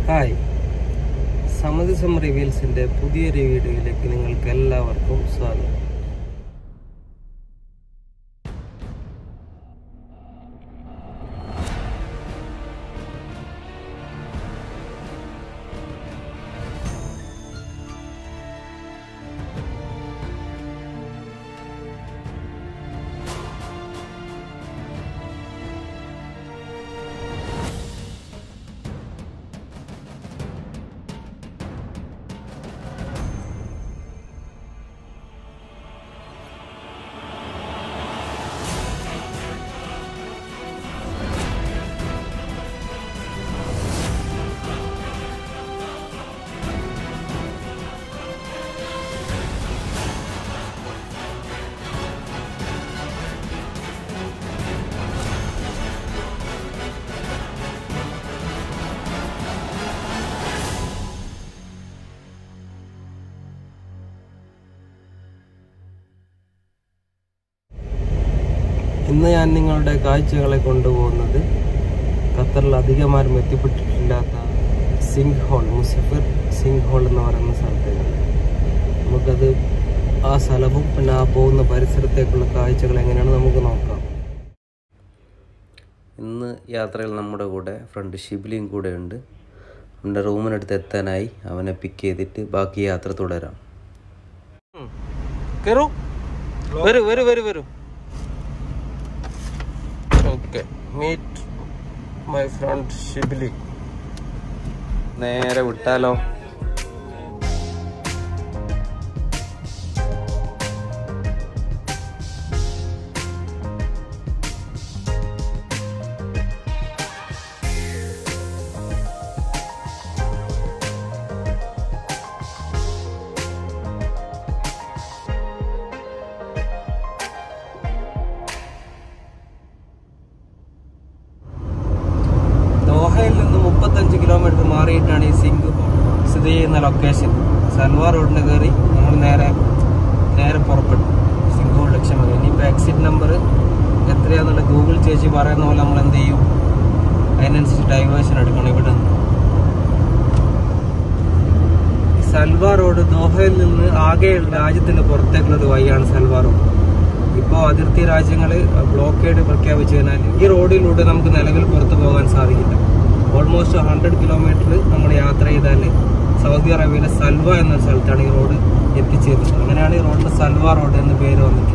Hi സമതി some റിവീൽസിന്റെ പുതിയൊരു വീഡിയോയിലേക്ക് നിങ്ങൾക്ക് എല്ലാവർക്കും സ്വാഗതം ഇന്ന് ഞാൻ നിങ്ങളുടെ കാഴ്ചകളെ കൊണ്ടുപോകുന്നത് ഖത്തറിൽ അധികമാരും എത്തിപ്പെട്ടിട്ടില്ലാത്ത സിംഗ് ഹോൾ മുസഫിർ സിംഗ് ഹോൾ എന്ന് പറയുന്ന സ്ഥലത്തേക്കാണ് നമുക്കത് ആ സ്ഥലവും പിന്നെ ആ പോകുന്ന പരിസരത്തേക്കുള്ള കാഴ്ചകൾ എങ്ങനെയാണ് നമുക്ക് നോക്കാം ഇന്ന് യാത്രയിൽ നമ്മുടെ കൂടെ ഫ്രണ്ട് ഷിബിലിയും കൂടെ ഉണ്ട് നമ്മുടെ റൂമിനടുത്ത് എത്താനായി അവനെ പിക്ക് ചെയ്തിട്ട് ബാക്കി യാത്ര തുടരാം കയറൂ വരൂ വരൂ വരൂ വരൂ okay meet my friend Shibili നേരെ വിട്ടാലോ ദോഹയിൽ നിന്ന് മുപ്പത്തഞ്ച് കിലോമീറ്റർ മാറിയിട്ടാണ് ഈ സിംഗ് സ്ഥിതി ചെയ്യുന്ന ലൊക്കേഷൻ സൽവാർ റോഡിന് കയറി നമ്മൾ നേരെ നേരെ പുറപ്പെട്ടു സിംഗ് ഹോൾ ലക്ഷ്യമാക്കി ഇനിയിപ്പോൾ എക്സിറ്റ് നമ്പർ എത്രയാന്നുള്ള ഗൂഗിൾ ചേച്ചി പറയുന്ന പോലെ നമ്മൾ എന്ത് ചെയ്യും അതിനനുസരിച്ച് ഡൈവേഴ്ഷൻ എടുക്കണം ഇവിടെ നിന്ന് ഈ സൽവാർ റോഡ് ദോഹയിൽ നിന്ന് ആകെ രാജ്യത്തിന്റെ പുറത്തേക്കുള്ള ഒരു വഴിയാണ് സൽവാർ റോഡ് ഇപ്പോൾ അതിർത്തി രാജ്യങ്ങൾ ബ്ലോക്കേഡ് പ്രഖ്യാപിച്ചതിനാൽ ഈ റോഡിലൂടെ നമുക്ക് നിലവിൽ പുറത്തു പോകാൻ സാധിക്കില്ല ഓൾമോസ്റ്റ് ഹൺഡ്രഡ് കിലോമീറ്റർ നമ്മൾ യാത്ര ചെയ്താൽ സൗദി അറേബ്യയിലെ സൽവ എന്ന സ്ഥലത്താണ് ഈ റോഡ് എത്തിച്ചേരുന്നത് അങ്ങനെയാണ് ഈ റോഡിന് സൽവ റോഡ് എന്ന് പേര് വന്നിട്ടുള്ളത്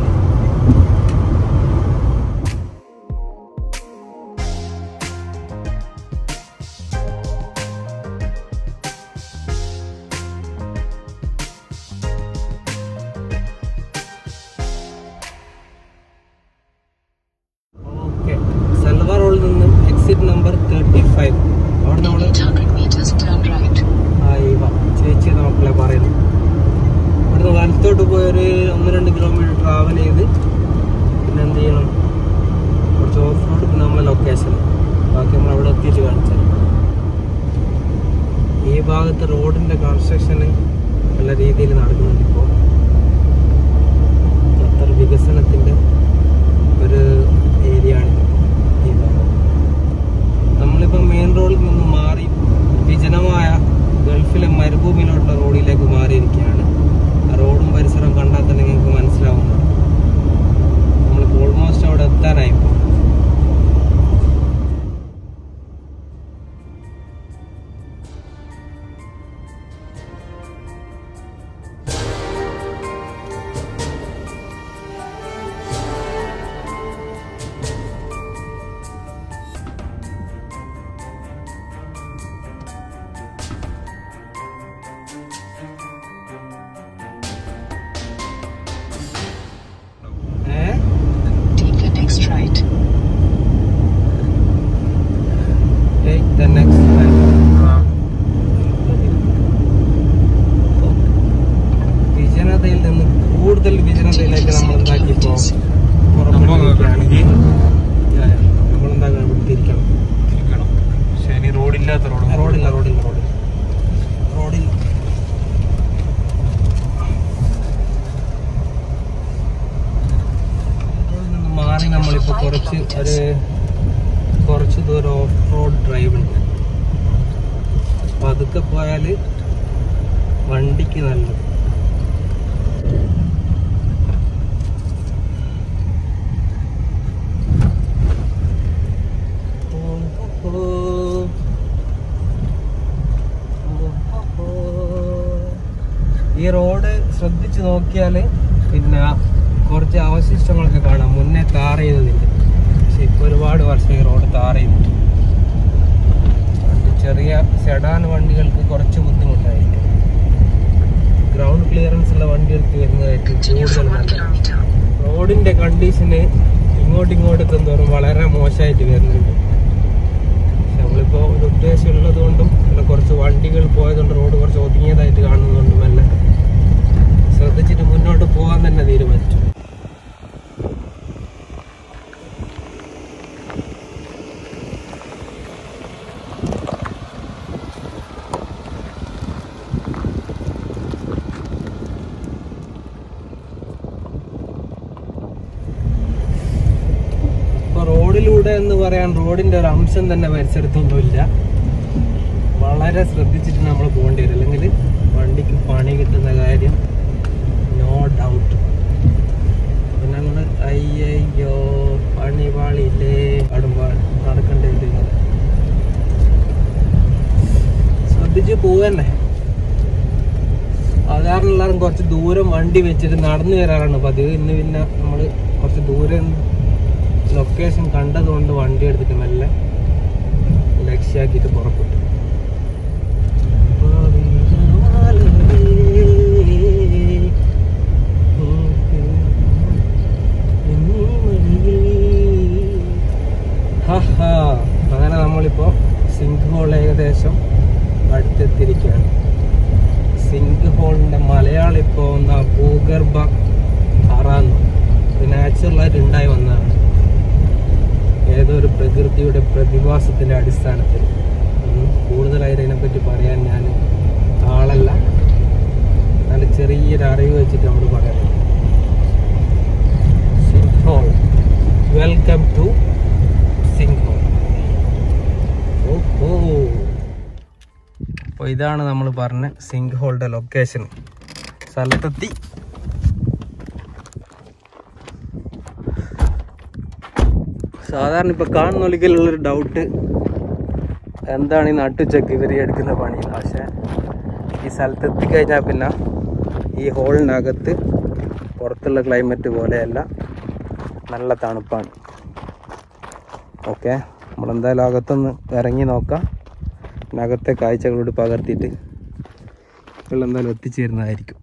ഓക്കെ സൽവ റോഡിൽ നിന്ന് എക്സിറ്റ് നമ്പർ തേർട്ടി ഫൈവ് അവിടെ നമ്മൾ 800 meters, turn right. ആയിവ ചേച്ചി മക്കളെ പറയുന്നു ഇവിടുന്ന് വലത്തോട്ട് പോയൊരു ഒന്ന് രണ്ട് കിലോമീറ്റർ ട്രാവൽ ചെയ്ത് പിന്നെ എന്ത് ചെയ്യണം കുറച്ച് ഓഫ് റോഡ് പിന്നെ നമ്മളെ ലൊക്കേഷൻ ബാക്കി നമ്മൾ അവിടെ എത്തിയിട്ട് കാണിച്ചാൽ ഈ ഭാഗത്ത് റോഡിന്റെ കൺസ്ട്രക്ഷൻ നല്ല രീതിയിൽ നടക്കുന്നുണ്ട് ഇപ്പോൾ ഖത്തർ വികസനത്തിന്റെ ഒരു ഏരിയ ആണ് ഈ ഭാഗം നമ്മളിപ്പോൾ മെയിൻ റോഡിൽ നിന്ന് മാറി വിജനമായ ഗൾഫിലെ മരുഭൂമിയിലോട്ടുള്ള റോഡിലേക്ക് മാറിയിരിക്കുകയാണ് ആ റോഡും പരിസരവും കണ്ടാൽ തന്നെ നിങ്ങൾക്ക് മനസ്സിലാവുന്നതാണ് നമ്മളിപ്പോൾ ഓൾമോസ്റ്റ് അവിടെ എത്താനായിപ്പോൾ ഏ Take the next right. Take the next right. വിജനതയിൽ നിന്ന് കൂടുതൽ വിജനതയിലേക്ക് നമ്മൾ എന്താക്കിയപ്പോ പുറപ്പെട്ടിരിക്കുകയാണെങ്കിൽ നമ്മൾ എന്താക്കണം ഇവിടെ തിരിക്കണം തിരിക്കണം പക്ഷെ ഇനി റോഡില്ലാത്ത റോഡ് റോഡില്ല റോഡില്ല റോഡില്ല റോഡില്ല റോഡിൽ നിന്ന് മാറി നമ്മളിപ്പോ കുറച്ച് ഒരു കുറച്ച് ദൂരം ഓഫ് റോഡ് ഡ്രൈവ് ഉണ്ട് അപ്പൊ പതുക്കെ പോയാല് വണ്ടിക്ക് നല്ലത് ഈ റോഡ് ശ്രദ്ധിച്ചു നോക്കിയാല് പിന്നെ കുറച്ച് അവശിഷ്ടങ്ങളൊക്കെ കാണാം മുന്നേ താർ ചെയ്തതിന്റെ പക്ഷെ ഇപ്പൊ ഒരുപാട് വർഷം ഈ റോഡ് താർ ചെയ്തിട്ട് ചെറിയ സെഡാൻ വണ്ടികൾക്ക് കുറച്ച് ബുദ്ധിമുട്ടായിരിക്കും ഗ്രൗണ്ട് ക്ലിയറൻസ് ഉള്ള വണ്ടികൾക്ക് വരുന്നതായിരിക്കും Continue for കൂടുതൽ 1 നല്ലത് kilometer. റോഡിന്റെ കണ്ടീഷന് ഇങ്ങോട്ട് ഇങ്ങോട്ട് എത്തുന്നതോറും വളരെ മോശമായിട്ട് വരുന്നുണ്ട് പക്ഷെ നമ്മളിപ്പോ ഒരു ഉദ്ദേശം ഉള്ളത് കൊണ്ടും പിന്നെ കുറച്ച് വണ്ടികൾ പോയതുകൊണ്ട് റോഡ് കുറച്ച് ഒതുങ്ങിയതായിട്ട് കാണുന്നതുകൊണ്ടും എല്ലാം ശ്രദ്ധിച്ചിട്ട് മുന്നോട്ട് പോകാൻ തന്നെ തീരുമാനിച്ചു ഇപ്പൊ റോഡിലൂടെ എന്ന് പറയാൻ റോഡിന്റെ ഒരു അംശം തന്നെ പരിസരത്തൊന്നുമില്ല വളരെ ശ്രദ്ധിച്ചിട്ട് നമ്മൾ പോകേണ്ടി വരും അല്ലെങ്കിൽ വണ്ടിക്ക് പണി കിട്ടുന്ന കാര്യം നോ ഡൗട്ട് പിന്നെ നമ്മള് അയ്യോ പണി പാളിയില്ലേ അടുമ്പാ നടക്കേണ്ടി വരും ശ്രദ്ധിച്ച് പോവന്നെ സാധാരണ എല്ലാവരും കുറച്ച് ദൂരം വണ്ടി വെച്ചിട്ട് നടന്നു വരാറാണ് പതിവ് ഇന്ന് പിന്നെ നമ്മൾ കുറച്ച് ദൂരം ലൊക്കേഷൻ കണ്ടതുകൊണ്ട് വണ്ടി എടുത്തിട്ട് മെല്ലെ ലക്ഷ്യാക്കിയിട്ട് പുറപ്പെട്ടു ഹഹാ. അങ്ങനെ നമ്മളിപ്പോ സിങ്ക് ഹോൾ ഏകദേശം അടുത്തെത്തിയിരിക്കുകയാണ് സിങ്ക് ഹോളിന്റെ മലയാളം ഇപ്പോ എന്താ ഭൂഗർഭ അറാന്നു ഇത് നാച്ചുറലായിട്ട് ഉണ്ടായി വന്നതാണ് ഏതോ ഒരു പ്രകൃതിയുടെ പ്രതിഭാസത്തിന്റെ അടിസ്ഥാനത്തിൽ ഉം, കൂടുതലായിട്ട് അതിനെപ്പറ്റി പറയാൻ ഞാൻ ആളല്ല നല്ല ചെറിയൊരു അറിവ് വെച്ചിട്ട് നമ്മൾ പറയാം sinkhole welcome to sinkhole ഓഹോ അപ്പോൾ ഇതാണ് നമ്മൾ പറഞ്ഞ സിങ്ക് ഹോളിന്റെ ലൊക്കേഷൻ സ്ഥലത്തെത്തി സാധാരണ ഇപ്പൊ കാണുന്നൊലിക്കലുള്ളൊരു ഡൗട്ട് എന്താണ് ഈ നട്ടുച്ചക്ക് ഇവർ എടുക്കുന്ന പണി പക്ഷെ ഈ സ്ഥലത്ത് എത്തിക്കഴിഞ്ഞാൽ പിന്നെ ഈ ഹോളിനകത്ത് പുറത്തുള്ള ക്ലൈമറ്റ് പോലെയല്ല നല്ല തണുപ്പാണ് ഓക്കെ നമ്മളെന്തായാലും അകത്തൊന്ന് ഇറങ്ങി നോക്കാം പിന്നെ അകത്തെ കാഴ്ചകളോട് പകർത്തിയിട്ട് എന്തായാലും എത്തിച്ചേരുന്നതായിരിക്കും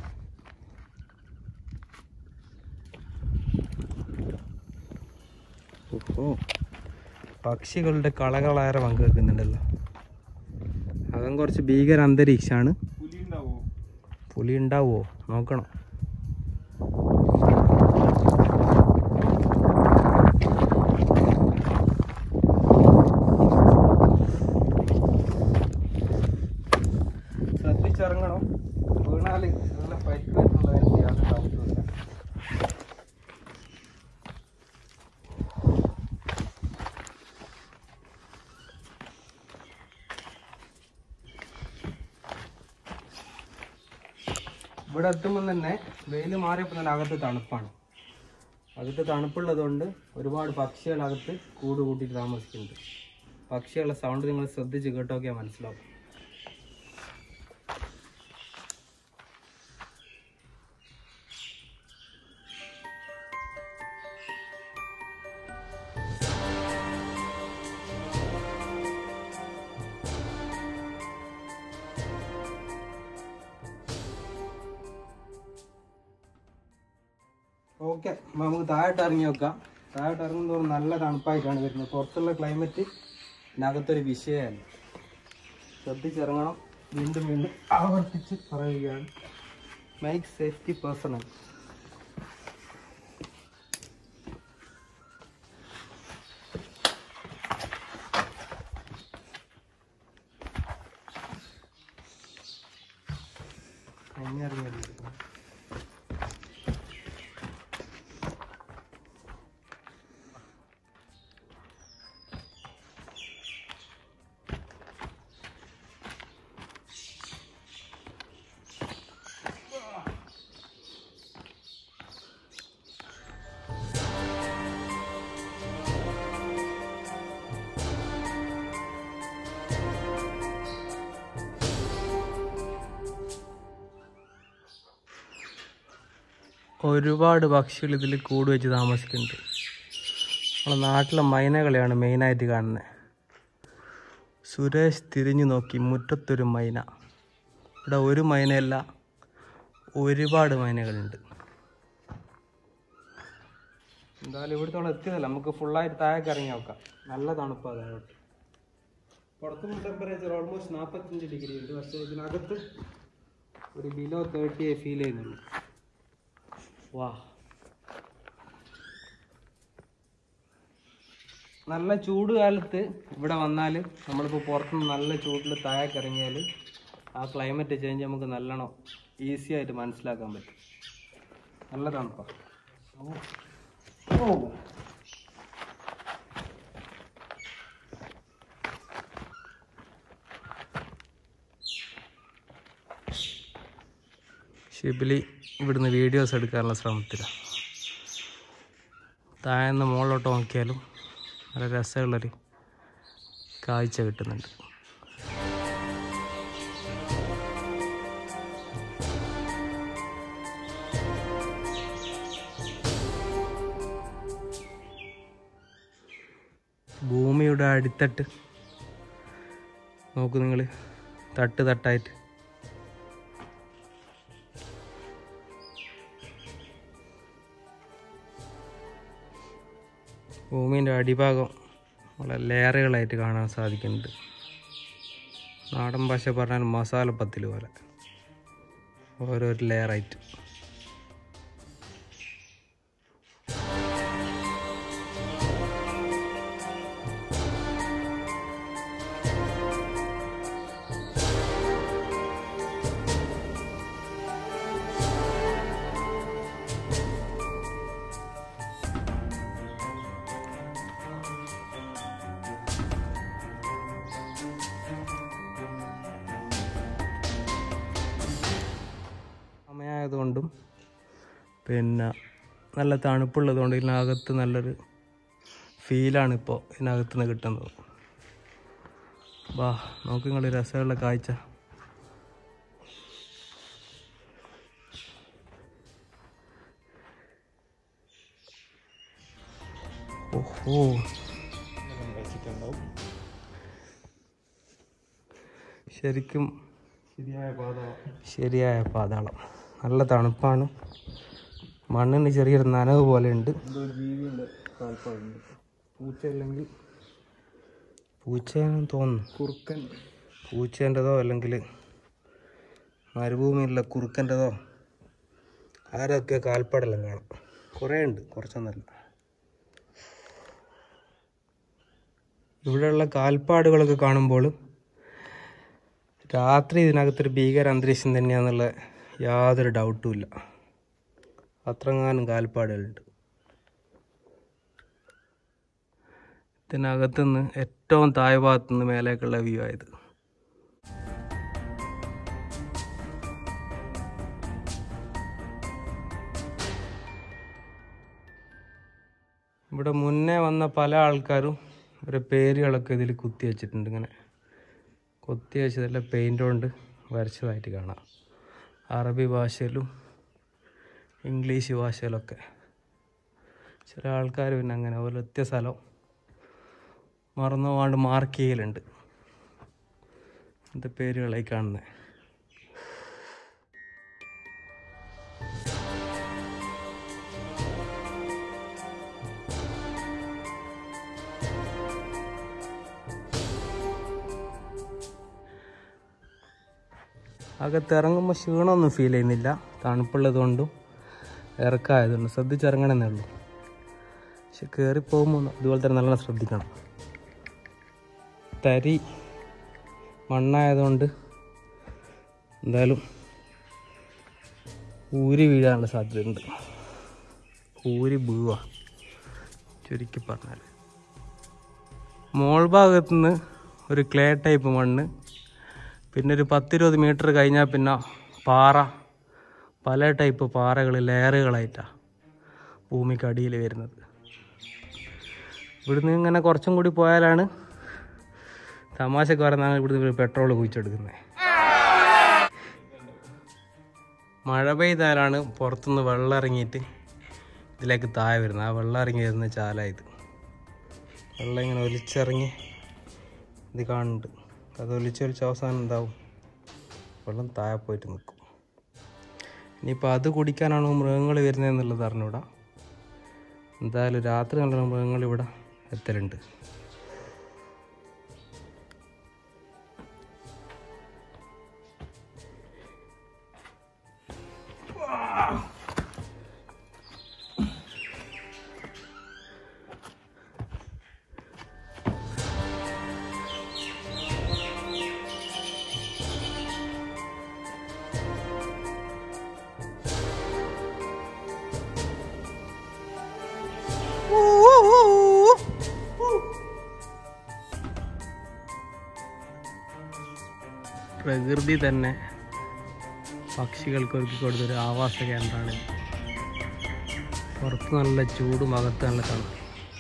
ഓഹോ പക്ഷികളുടെ കളകളേറെ പങ്കുവെക്കുന്നുണ്ടല്ലോ അകം കുറച്ച് ഭീകര അന്തരീക്ഷമാണ് പുലി ഉണ്ടാവോ പുലി ഉണ്ടാവുമോ നോക്കണം ശ്രദ്ധിച്ചിറങ്ങണം വീണാല് നല്ല പരിക്കുള്ള യാതൊരു ഡൗട്ടുമില്ല ഇവിടെ എത്തുമ്പോൾ തന്നെ വെയിൽ മാറിയപ്പോൾ തന്നെ അകത്ത് തണുപ്പാണ് അകത്ത് തണുപ്പുള്ളതുകൊണ്ട് ഒരുപാട് പക്ഷികൾ അകത്ത് കൂട് കൂട്ടിയിട്ട് താമസിക്കുന്നുണ്ട് പക്ഷികളുടെ സൗണ്ട് നിങ്ങൾ ശ്രദ്ധിച്ച് കേട്ടോക്കിയാൽ മനസ്സിലാവും ഓക്കെ നമുക്ക് താഴോട്ട് ഇറങ്ങി നോക്കാം താഴോട്ട് ഇറങ്ങുന്നതോറും നല്ല തണുപ്പായിട്ടാണ് വരുന്നത് പുറത്തുള്ള ക്ലൈമറ്റ് ഇതിനകത്തൊരു വിഷയമല്ല ശ്രദ്ധിച്ചിറങ്ങണം വീണ്ടും വീണ്ടും ആവർത്തിച്ച് പറയുകയാണ് മൈക്ക് സേഫ്റ്റി പേഴ്സണൽ ഇറങ്ങിയിറങ്ങിയിട്ടുണ്ട് ഒരുപാട് പക്ഷികൾ ഇതിൽ കൂട് വെച്ച് താമസിക്കുന്നുണ്ട് നമ്മളെ നാട്ടിലെ മൈനകളെയാണ് മെയിനായിട്ട് കാണുന്നത് സുരേഷ് തിരിഞ്ഞു നോക്കി മുറ്റത്തൊരു മൈന ഇവിടെ ഒരു മൈനയല്ല ഒരുപാട് മൈനകളുണ്ട് എന്തായാലും ഇവിടുത്തോളം എത്തിയതല്ല നമുക്ക് ഫുള്ളായിട്ട് താഴേക്ക് ഇറങ്ങി നോക്കാം നല്ല തണുപ്പാണ് താഴോട്ട് പുറത്തും ടെമ്പറേച്ചർ ഓൾമോസ്റ്റ് നാൽപ്പത്തഞ്ച് ഡിഗ്രി ഉണ്ട് പക്ഷേ ഇതിനകത്ത് ഒരു ബിലോ തേർട്ടിയെ ഫീൽ ചെയ്യുന്നുള്ളൂ വാ നല്ല ചൂട് കാലത്ത് ഇവിടെ വന്നാൽ നമ്മളിപ്പോൾ പുറത്തുനിന്ന് നല്ല ചൂടിൽ താഴേക്ക് ഇറങ്ങിയാൽ ആ ക്ലൈമറ്റ് ചേഞ്ച് നമുക്ക് നല്ലോണം ഈസി ആയിട്ട് മനസ്സിലാക്കാൻ പറ്റും നല്ല തണുപ്പാണ് ഓ ഷിബിലി ഇവിടുന്ന് വീഡിയോസ് എടുക്കാനുള്ള ശ്രമത്തിലാണ് താഴെന്ന് മുകളിലോട്ട് നോക്കിയാലും നല്ല രസമുള്ളൊരു കാഴ്ച കിട്ടുന്നുണ്ട് ഭൂമിയുടെ അടിത്തട്ട് നോക്കൂ നിങ്ങൾ തട്ട് തട്ടായിട്ട് ഭൂമിൻ്റെ അടിഭാഗം വളരെ ലെയറുകളായിട്ട് കാണാൻ സാധിക്കുന്നുണ്ട് നാടൻ ഭാഷ പറഞ്ഞാൽ മസാലപ്പത്തിൽ പോലെ ഓരോരോ ലെയറായിട്ട് സമയമായതുകൊണ്ടും പിന്നെ നല്ല തണുപ്പുള്ളതുകൊണ്ട് ഇതിനകത്ത് നല്ലൊരു ഫീലാണ് ഇപ്പോൾ ഇതിനകത്ത് നിന്ന് കിട്ടുന്നത് വാ നോക്ക് നിങ്ങൾ രസമുള്ള കാഴ്ച ഓഹോ ശരിക്കും ശരിയായ പാത ശരിയായ പാതാളം നല്ല തണുപ്പാണ് മണ്ണിന് ചെറിയൊരു നനവ് പോലെ ഉണ്ട് എന്തോ ഒരു ജീവിയുണ്ട് കാൽപ്പാടുണ്ട് പൂച്ച അല്ലെങ്കിൽ പൂച്ചയാണെന്ന് തോന്നുന്നു കുറുക്കൻ പൂച്ചേൻ്റെതോ അല്ലെങ്കിൽ മരുഭൂമിയിലുള്ള കുറുക്കൻ്റെതോ ആരൊക്കെ കാൽപ്പാടെല്ലാം കാണാം കുറേ ഉണ്ട് കുറച്ചൊന്നല്ല ഇവിടെയുള്ള കാൽപ്പാടുകളൊക്കെ കാണുമ്പോൾ രാത്രി ഇതിനകത്തൊരു ഭീകര അന്തരീക്ഷം തന്നെയാണെന്നുള്ള യാതൊരു ഡൗട്ടും ഇല്ല അത്രങ്ങാനും കാൽപ്പാടുകളുണ്ട് ഇതിനകത്തുനിന്ന് ഏറ്റവും താഴെ ഭാഗത്തുനിന്ന് മേലേക്കുള്ള വ്യൂ ആയത് ഇവിടെ മുന്നേ വന്ന പല ആൾക്കാരും ഒരു പേരുകളൊക്കെ ഇതിൽ കുത്തി വെച്ചിട്ടുണ്ട് ഇങ്ങനെ കുത്തി വെച്ചതെല്ലാം പെയിൻ്റ് കൊണ്ട് വരച്ചതായിട്ട് കാണാം അറബി ഭാഷയിലും ഇംഗ്ലീഷ് ഭാഷയിലൊക്കെ ചില ആൾക്കാർ പിന്നെ അങ്ങനെ ഓരോറ്റ സ്ഥലം മറന്നു പോകാണ്ട് മാർക്ക് ചെയ്യലുണ്ട് എന്താ പേരുകളായി കാണുന്നത് അകത്തിറങ്ങുമ്പോൾ ക്ഷീണമൊന്നും ഫീൽ ചെയ്യുന്നില്ല തണുപ്പുള്ളത് കൊണ്ടും ഇറക്കമായതുകൊണ്ട് ശ്രദ്ധിച്ചിറങ്ങണമെന്നേ ഉള്ളൂ പക്ഷെ കയറി പോകുമ്പോൾ ഇതുപോലെ തന്നെ നല്ലോണം ശ്രദ്ധിക്കണം തരി മണ്ണായതുകൊണ്ട് എന്തായാലും ഊരി വീഴാനുള്ള സാധ്യതയുണ്ട് ഊരി വീഴുക ചുരുക്കി പറഞ്ഞാൽ മോൾ ഭാഗത്തുനിന്ന് ഒരു ക്ലേ ടൈപ്പ് മണ്ണ് പിന്നെ ഒരു പത്തിരുപത് മീറ്റർ കഴിഞ്ഞാൽ പിന്നെ പാറ പല ടൈപ്പ് പാറകൾ ലെയറുകളായിട്ടാണ് ഭൂമിക്ക് അടിയിൽ വരുന്നത് ഇവിടുന്ന് ഇങ്ങനെ കുറച്ചും കൂടി പോയാലാണ് തമാശക്ക് പറഞ്ഞാൽ ഇവിടുന്ന് പെട്രോൾ കുഴിച്ചെടുക്കുന്നത് മഴ പെയ്താലാണ് പുറത്തുനിന്ന് വെള്ളം ഇറങ്ങിയിട്ട് ഇതിലേക്ക് താഴെ വരുന്നത് ആ വെള്ളം ഇറങ്ങി വരുന്ന ചാല ഇത് വെള്ളം ഇങ്ങനെ ഒലിച്ചിറങ്ങി ഇത് കാണുന്നുണ്ട് അത് ഒലിച്ചൊലിച്ച് അവസാനം എന്താവും വെള്ളം താഴെ പോയിട്ട് നിൽക്കും ഇനിയിപ്പോൾ അത് കുടിക്കാനാണോ മൃഗങ്ങൾ വരുന്നതെന്നുള്ളത് അറിഞ്ഞൂടാ എന്തായാലും രാത്രി നല്ല മൃഗങ്ങൾ ഇവിടെ എത്തലുണ്ട് പ്രകൃതി തന്നെ പക്ഷികൾക്ക് ഒരുക്കി കൊടുത്തൊരു ആവാസ കേന്ദ്രമാണ് ഇത്. പുറത്ത് നല്ല ചൂടും അകത്ത് നല്ല തണുപ്പ്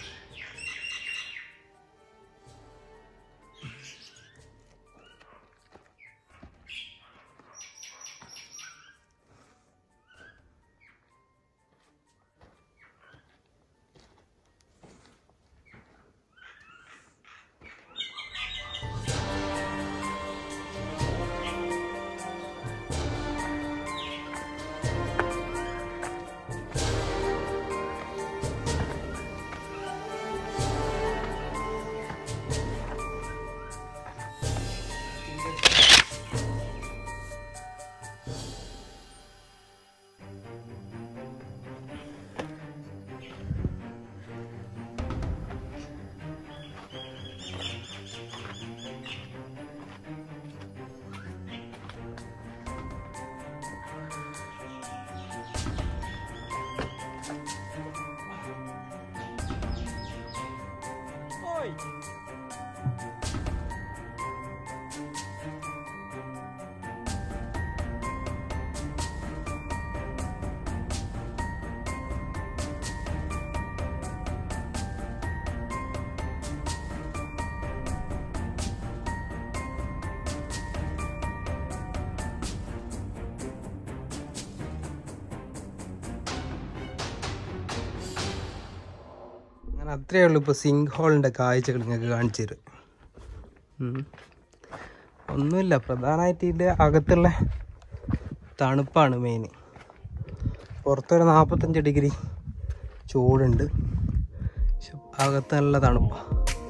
അങ്ങനെ അത്രയേ ഉള്ളൂ ഇപ്പോൾ സിങ്ക് ഹോളിൻ്റെ കാഴ്ചകൾ നിങ്ങൾക്ക് കാണിച്ചു തരും ഉം. ഒന്നുമില്ല പ്രധാനമായിട്ട് ഇതിൻ്റെ അകത്തുള്ള തണുപ്പാണ് മെയിൻ പുറത്തൊരു നാൽപ്പത്തഞ്ച് ഡിഗ്രി ചൂടുണ്ട് പക്ഷെ അകത്ത് നല്ല തണുപ്പാണ്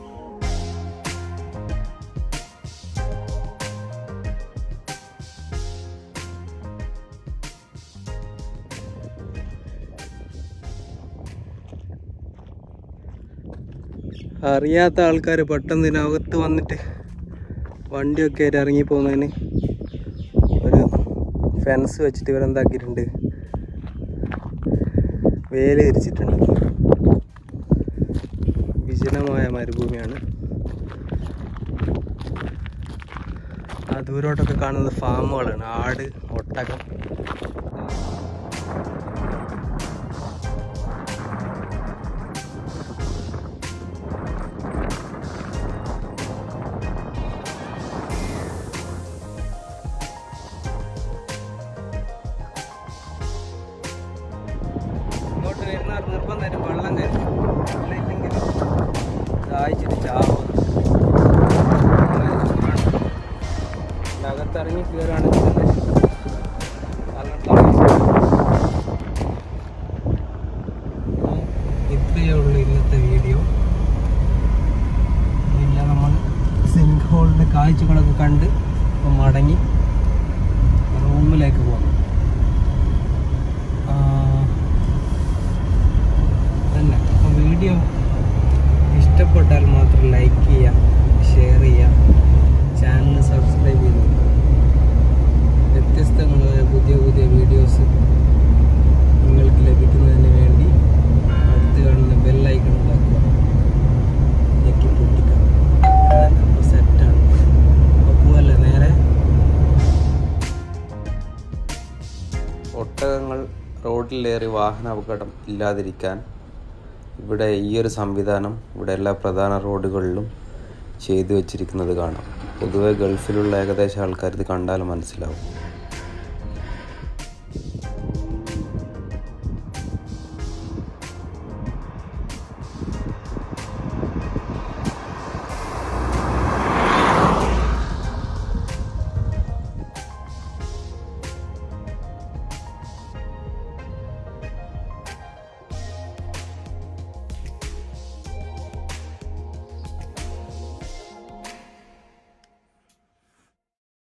അറിയാത്ത ആൾക്കാർ പെട്ടെന്ന് ഇതിനകത്ത് വന്നിട്ട് വണ്ടിയൊക്കെ ആയിട്ട് ഇറങ്ങി പോകുന്നതിന് ഒരു ഫെൻസ് വെച്ചിട്ട് ഇവരെന്താക്കിയിട്ടുണ്ട് വേല തിരിച്ചിട്ടുണ്ട് വിജനമായ മരുഭൂമിയാണ് ആ ദൂരോട്ടൊക്കെ കാണുന്നത് ഫാമുകളാണ് ആട് ഒട്ടകം ഇങ്ങോട്ട് വരുന്നവർ നിർബന്ധമായിട്ടും വെള്ളം കരുതും വെള്ളം ഇല്ലെങ്കിൽ ദാഹിച്ചിട്ട് ചാവും അങ്ങനെ ചൂടാണ്. ഇതിൻ്റെ അകത്തിറങ്ങി കയറുകയാണെങ്കിൽ തന്നെ നല്ല തണുപ്പ്. ഇത്രയേ ഉള്ളൂ ഇന്നത്തെ വീഡിയോ പിന്നെ നമ്മൾ സിങ്ക് ഹോളിൻ്റെ കാഴ്ചകളൊക്കെ കണ്ട് ഇപ്പം മടങ്ങി റൂമിലേക്ക് പോകാം ആ, തന്നെ അപ്പം വീഡിയോ ഇഷ്ടപ്പെട്ടാൽ മാത്രം ലൈക്ക് ചെയ്യുക ഷെയർ ചെയ്യുക ചാനൽ സബ്സ്ക്രൈബ് ചെയ്യുക വ്യത്യസ്തങ്ങളായ പുതിയ പുതിയ വീഡിയോസ് നിങ്ങൾക്ക് ലഭിക്കുന്നതിന് വേണ്ടി അടുത്ത് കാണുന്ന ബെല്ലൈക്കൺ ഉണ്ടാക്കുക ഞെക്കി പൊട്ടിക്കുക അപ്പോൾ സെറ്റാണ് അപ്പോൾ പോവല്ലേ നേരെ ഒട്ടകങ്ങൾ റോഡിലേറി വാഹന അപകടം ഇല്ലാതിരിക്കാൻ ഇവിടെ ഈ ഒരു സംവിധാനം ഇവിടെ എല്ലാ പ്രധാന റോഡുകളിലും ചെയ്തു വച്ചിരിക്കുന്നത് കാണാം പൊതുവെ ഗൾഫിലുള്ള ഏകദേശം ആൾക്കാർ ഇത് കണ്ടാൽ മനസ്സിലാവും